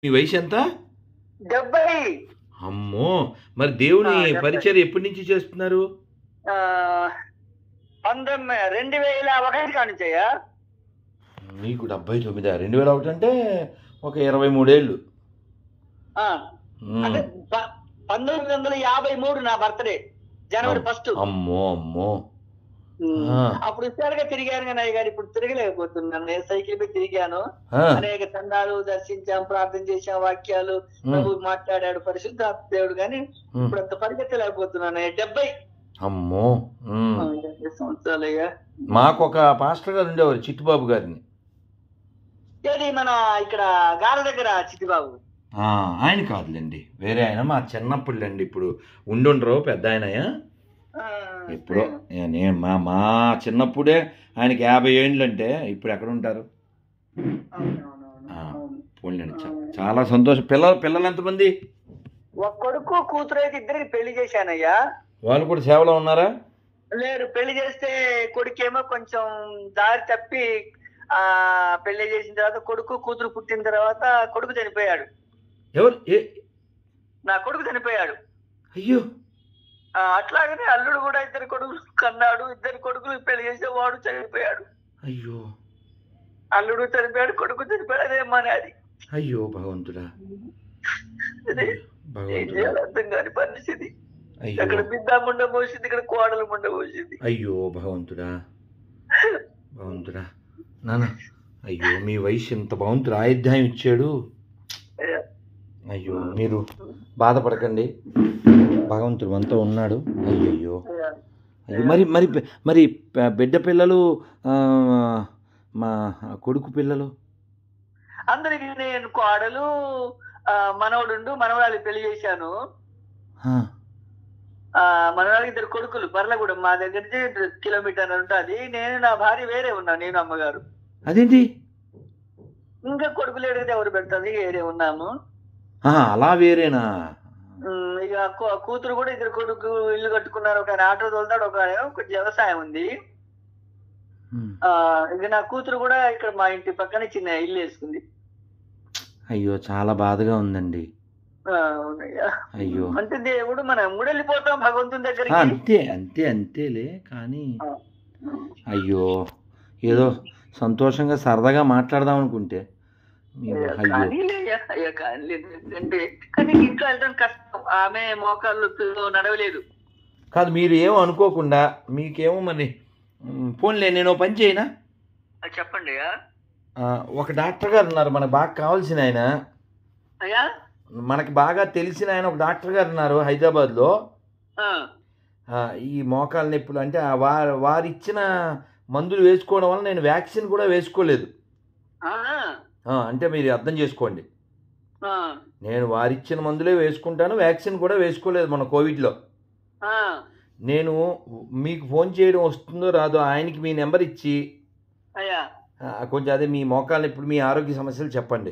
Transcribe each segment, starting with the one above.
మీ వయసు ఎంత డెబ్బై అమ్మో మరి దేవుని ఆ, డెబ్బై. పరిచయం ఎప్పటి నుంచి చేస్తున్నారు ఆ, పంతొమ్మిది రెండు వేల ఒకటి కానించయ్యా మీకు డెబ్బై తొమ్మిది రెండు వేల ఒకటి అంటే ఒక ఇరవై మూడేళ్ళు ఆ, ఉమ్. అంటే ప- పంతొమ్మిది వందల యాభై మూడు నా బర్త్డే జనవరి ఫస్ట్ అమ్మో అమ్మో ఉమ్. ఆ. అప్పుడు ఇస్తారుగా తిరిగాను కానీ అయ్య గారు ఇప్పుడు తిరగలేకపోతున్నాను నేను సైకిల్ మీద తిరిగాను ఆ, అనేక తండాలు దర్శించాం ప్రార్థన చేశాం వాక్యాలు ఉమ్, ప్రభు మాట్లాడాడు పరిశుద్ధ దేవుడు కానీ ఉమ్. ఇప్పుడు అంత పరిగెత్తలేకపోతున్నాను డెబ్బై అమ్మో ఉమ్. ఆ, డెబ్బై సంవత్సరాలయ్యా మాకు ఒక పాస్టర్ గారు ఉండేవారు చిట్టుబాబు గారిని ఏది మన ఇక్కడ గాల దగ్గర చిట్టిబాబు ఆ, ఆయన కాదులేండి వేరే ఆయన మా చిన్నప్పుడులేండి ఇప్పుడు ఉండుండ్రు పెద్ద ఆయన ఆ, ఎప్పుడో ఏ- నేను మా మా చిన్నప్పుడే ఆయనకి యాభై ఏండ్లు అంటే ఇప్పుడు ఎక్కడ ఉంటారు అవునవునవును. ఆ. అవును. పోన్లేండి చా- చాలా సంతోషం పిల్లలు పిల్లలు ఎంతమంది ఒక కొడుకు కూతురు అయితే ఇద్దరికి పెళ్లి చేశానయ్యా వాళ్ళు కూడా సేవలో ఉన్నారా లేరు పెళ్లి చేస్తే కొడుకేమో కొంచెం దారి తప్పి ఆ పెళ్లి చేసిన తర్వాత కొడుకు కూతురు పుట్టిన తర్వాత కొడుకు చనిపోయాడు ఎవరు ఏ నా కొడుకు చనిపోయాడు అయ్యో ఆ, అట్లాగనే అల్లుడు కూడా ఇద్దరు కొడుకులు కన్నాడు ఇద్దరు కొడుకులు పెళ్లి చేసే వాడు చనిపోయాడు అయ్యో అల్లుడు చనిపోయాడు కొడుకు చనిపోయాడు అదే మన అది అయ్యో భగవంతుడా ఇది ఏం భగవంతుడా చేయాలో అర్థం కాని పరిస్థితి అయ్యో అక్కడ బిడ్డ ముండ పోసింది ఇక్కడ కోడలు ముండ పోసింది అయ్యో భగవంతుడా భగవంతుడా నాన్న అయ్యో మీ వయసు ఇంత భగవంతుడు ఆయుధ్యాయం ఇచ్చాడు అయ్యో మీరు బాధపడకండి భగవంతుడు మనతో ఉన్నాడు అయ్యయ్యో అయ్యో మరి మరి మరి ప- బిడ్డ పిల్లలు ఆ, మా కొడుకు పిల్లలు అందరికి నేను కోడలు ఆ, మనవడుండు మనవరాలి పెళ్లి చేశాను ఆ, ఆ మనవరాలి ఇద్దరు కొడుకులు పర్లగూడెం మా దగ్గర నుంచి కిలోమీటర్ ఉంటుంది నేను నా భార్య వేరే ఉన్నా నేను అమ్మగారు అదేంటి ఇంకా కొడుకులు ఎడిగితే ఎవరు పెడుతుంది వేరే ఉన్నాము ఆ, అలా వేరేనా ఉమ్, ఇక కూ- కూతురు కూడా ఇద్దరు కొడుకు ఇల్లు కట్టుకున్నారు ఒక ఆయన ఆటో తోలుతాడు ఒక ఆయన కొంచెం వ్యవసాయం ఉంది ఉమ్. ఆ ఇక నా కూతురు కూడా ఇక్కడ మా ఇంటి పక్కన చిన్న ఇల్లు వేసుకుంది అయ్యో చాలా బాధగా ఉందండి ఆ, అవునయ్యా. అయ్యో అంటే దేవుడు మనం కూడా వెళ్ళిపోతాం భగవంతుని ఆ, దగ్గరికి అంతే అంతే అంతేలే కానీ ఆ. అయ్యో ఏదో సంతోషంగా సరదాగా మాట్లాడదాం అనుకుంటే మీరు అయ్యో కానీలేయ్యా, అయ్యా కానీలేదు ఎందుకంటే కానీ ఇంట్లో వెళ్ళడం కష్టం ఆమె మోకాళ్ళు నడవలేదు కాదు మీరు ఏమో అనుకోకుండా మీకేమో మరి మ్, పోన్లే నేను ఓ పని చేయనా అది చెప్పండి అయ్యా ఆ, ఒక డాక్టర్ గారు ఉన్నారు మనకు బాగా కావాల్సిన ఆయన అయ్యా మనకి బాగా తెలిసిన ఆయన ఒక డాక్టర్ గారు ఉన్నారు హైదరాబాద్లో ఆ, ఆ, ఈ మోకాళ్ళ నొప్పులు అంటే ఆ వారు వారు ఇచ్చిన మందులు వేసుకోవడం వల్ల నేను వ్యాక్సిన్ కూడా వేసుకోలేదు ఆ, ఆ, అంటే మీరు అర్థం చేసుకోండి ఆ, నేను వారిచ్చిన మందులే వేసుకుంటాను వ్యాక్సిన్ కూడా వేసుకోలేదు మన కోవిడ్లో ఆ. నేను మీకు ఫోన్ చేయడం వస్తుందో రాదో ఆయనకి మీ నెంబర్ ఇచ్చి అయ్యా ఆ, కొంచెం అదే మీ మోకాళ్ళు ఇప్పుడు మీ ఆరోగ్య సమస్యలు చెప్పండి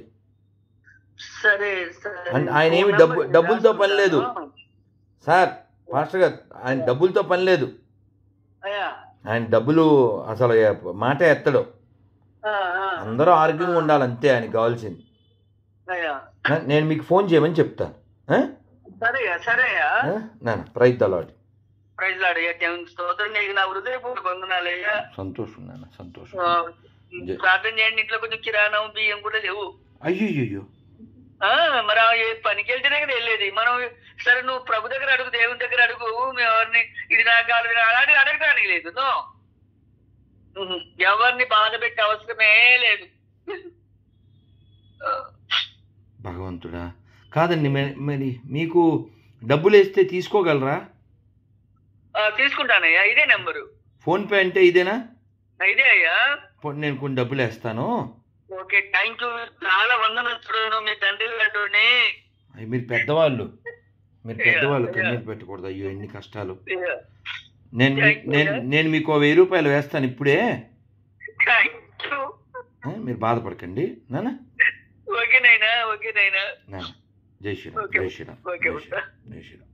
సరే సరే అంటే ఆయన ఏమి డబ్బు డబ్బులతో పని లేదు సార్ మాస్టర్ గారు ఆయన డబ్బులతో పని లేదు అయ్యా ఆయన డబ్బులు అసలు మాట ఎత్తడు ఆ, ఆ. అందరూ ఆరోగ్యంగా ఉండాలి అంతే ఆయనకి కావాల్సింది అయ్యా నా- నేను మీకు ఫోన్ చేయమని చెప్తాను ఆ? సరే అయ్యా, సరే అయ్యా ఆ? నాన్న ప్రైజ్ అలాట్ ప్రైజ్ లాడయ్యా దేవుని స్తోత్రం నీకు నా హృదయపూర్వక వందనాలయ్యా సంతోషం నాన్న సంతోషం ఆ, ప్రార్థన చేయండి ఇంట్లో కొంచెం కిరాణం బియ్యం కూడా లేవు అయ్యో ఆ, మరి ఆ ఏ పనికి వెళ్తేనే కదా వెళ్ళేది మనం సరే నువ్వు ప్రభు దగ్గర అడుగు దేవుని దగ్గర అడుగు మేము ఎవరిని ఇది నాకు కాదు ఇది నాకు అలాంటివి అడగడానికి లేదు నో ఉహు. ఎవరిని బాధ పెట్టే అవసరమే లేదు ఆ, భగవంతుడా కాదండి మరి- మరి మీకు డబ్బులు వేస్తే తీసుకోగలరా ఆ, తీసుకుంటానయ్యా ఇదే నెంబరు ఫోన్పే అంటే ఇదేనా ఇదే అయ్యా పో- నేను కొన్ని డబ్బులు వేస్తాను ఓకే థ్యాంక్ యూ చాలా వందనస్తుడు మీ తండ్రి లాంటి అయ్యి మీరు పెద్దవాళ్ళు మీరు పెద్దవాళ్ళు కన్నీరు పెట్టకూడదు అయ్యో ఎన్ని కష్టాలు నేను మీ- నేను నేను మీకు ఓ వెయ్యి రూపాయలు వేస్తాను ఇప్పుడే థ్యాంక్ యూ ఆ, మీరు బాధపడకండి నాన్న ఓకేనైనా ఓకేనైనా నాన్న జై శ్రీరామ్ ఓకే. జై శ్రీరామ్ ఓకే, జై శ్రీరామ్ జై శ్రీరామ్